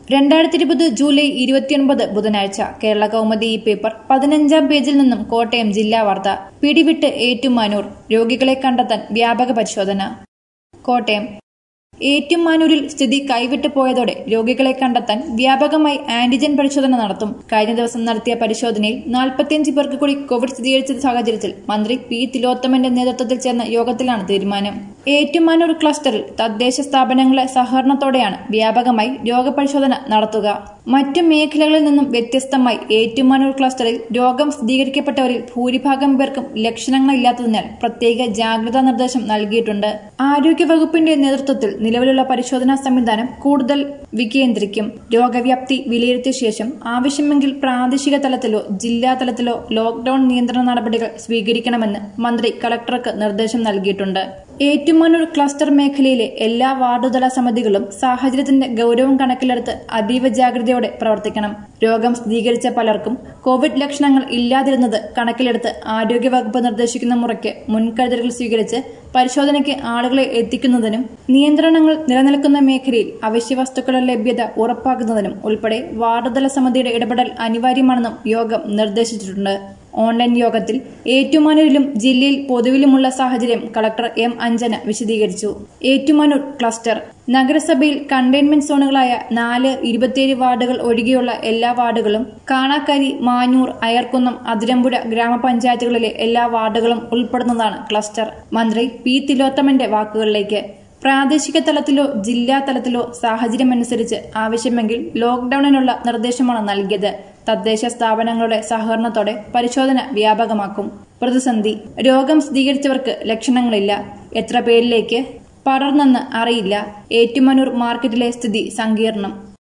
രണ്ടായിരത്തി ഇരുപത് ജൂലൈ ഇരുപത്തിയൊൻപത് ബുധനാഴ്ച കേരള കൗമുദി ഈ പേപ്പർ പതിനഞ്ചാം പേജിൽ നിന്നും കോട്ടയം ജില്ലാ വാർത്ത പിടിവിട്ട് ഏറ്റുമാനൂർ രോഗികളെ കണ്ടെത്താൻ വ്യാപക പരിശോധന കോട്ടയം ഏറ്റുമാനൂരിൽ സ്ഥിതി കൈവിട്ടു പോയതോടെ രോഗികളെ കണ്ടെത്താൻ വ്യാപകമായി ആന്റിജൻ പരിശോധന നടത്തും കഴിഞ്ഞ ദിവസം നടത്തിയ പരിശോധനയിൽ നാൽപ്പത്തിയഞ്ച് പേർക്ക് കൂടി കോവിഡ് സ്ഥിരീകരിച്ച സാഹചര്യത്തിൽ മന്ത്രി പി തിലോത്തമന്റെ നേതൃത്വത്തിൽ ചേർന്ന യോഗത്തിലാണ് തീരുമാനം ഏറ്റുമാനൂർ ക്ലസ്റ്ററിൽ തദ്ദേശ സ്ഥാപനങ്ങളെ സഹകരണത്തോടെയാണ് വ്യാപകമായി രോഗപരിശോധന നടത്തുക മറ്റു മേഖലകളിൽ നിന്നും വ്യത്യസ്തമായി ഏറ്റുമാനൂർ ക്ലസ്റ്ററിൽ രോഗം സ്ഥിരീകരിക്കപ്പെട്ടവരിൽ ഭൂരിഭാഗം പേർക്കും ലക്ഷണങ്ങളില്ലാത്തതിനാൽ പ്രത്യേക ജാഗ്രതാ നിർദ്ദേശം നൽകിയിട്ടുണ്ട് ആരോഗ്യവകുപ്പിന്റെ നേതൃത്വത്തിൽ നിലവിലുള്ള പരിശോധനാ സംവിധാനം കൂടുതൽ വികേന്ദ്രിക്കും രോഗവ്യാപ്തി വിലയിരുത്തിയ ശേഷം ആവശ്യമെങ്കിൽ പ്രാദേശിക തലത്തിലോ ജില്ലാ തലത്തിലോ ലോക്ഡൌൺ നിയന്ത്രണ നടപടികൾ സ്വീകരിക്കണമെന്ന് മന്ത്രി കളക്ടർക്ക് നിർദ്ദേശം നൽകിയിട്ടുണ്ട് ഏറ്റുമാനൂർ ക്ലസ്റ്റർ മേഖലയിലെ എല്ലാ വാർഡുതല സമിതികളും സാഹചര്യത്തിന്റെ ഗൌരവം കണക്കിലെടുത്ത് അതീവ ജാഗ്രതയോടെ പ്രവർത്തിക്കണം രോഗം സ്ഥിരീകരിച്ച പലർക്കും കോവിഡ് ലക്ഷണങ്ങൾ ഇല്ലാതിരുന്നത് കണക്കിലെടുത്ത് ആരോഗ്യവകുപ്പ് നിർദ്ദേശിക്കുന്ന മുറയ്ക്ക് മുൻകരുതലുകൾ സ്വീകരിച്ച് പരിശോധനയ്ക്ക് ആളുകളെ എത്തിക്കുന്നതിനും നിയന്ത്രണങ്ങൾ നിലനിൽക്കുന്ന മേഖലയിൽ അവശ്യ വസ്തുക്കളുടെ ലഭ്യത ഉറപ്പാക്കുന്നതിനും ഉൾപ്പെടെ വാർഡുതല സമിതിയുടെ ഇടപെടൽ അനിവാര്യമാണെന്നും യോഗം നിർദ്ദേശിച്ചിട്ടുണ്ട് ഓൺലൈൻ യോഗത്തിൽ ഏറ്റുമാനൂരിലും ജില്ലയിൽ പൊതുവിലുമുള്ള സാഹചര്യം കളക്ടർ എം അഞ്ജന വിശദീകരിച്ചു ഏറ്റുമാനൂർ ക്ലസ്റ്റർ നഗരസഭയിൽ കണ്ടെയ്ൻമെന്റ് സോണുകളായ നാല് ഇരുപത്തിയേഴ് വാർഡുകൾ ഒഴികെയുള്ള എല്ലാ വാർഡുകളും കാണാക്കരി മാഞ്ഞൂർ അയർക്കുന്നം അതിരമ്പുഴ ഗ്രാമപഞ്ചായത്തുകളിലെ എല്ലാ വാർഡുകളും ഉൾപ്പെടുന്നതാണ് ക്ലസ്റ്റർ മന്ത്രി പി തിലോത്തമന്റെ വാക്കുകളിലേക്ക് പ്രാദേശിക തലത്തിലോ ജില്ലാ തലത്തിലോ സാഹചര്യമനുസരിച്ച് ആവശ്യമെങ്കിൽ ലോക്ഡൌണിനുള്ള നിർദ്ദേശമാണ് നൽകിയത് തദ്ദേശ സ്ഥാപനങ്ങളുടെ സഹകരണത്തോടെ പരിശോധന വ്യാപകമാക്കും പ്രതിസന്ധി രോഗം സ്ഥിരീകരിച്ചവർക്ക് ലക്ഷണങ്ങളില്ല എത്ര പേരിലേക്ക് പടർന്നെന്ന് അറിയില്ല ഏറ്റുമാനൂർ മാർക്കറ്റിലെ സ്ഥിതി സങ്കീർണം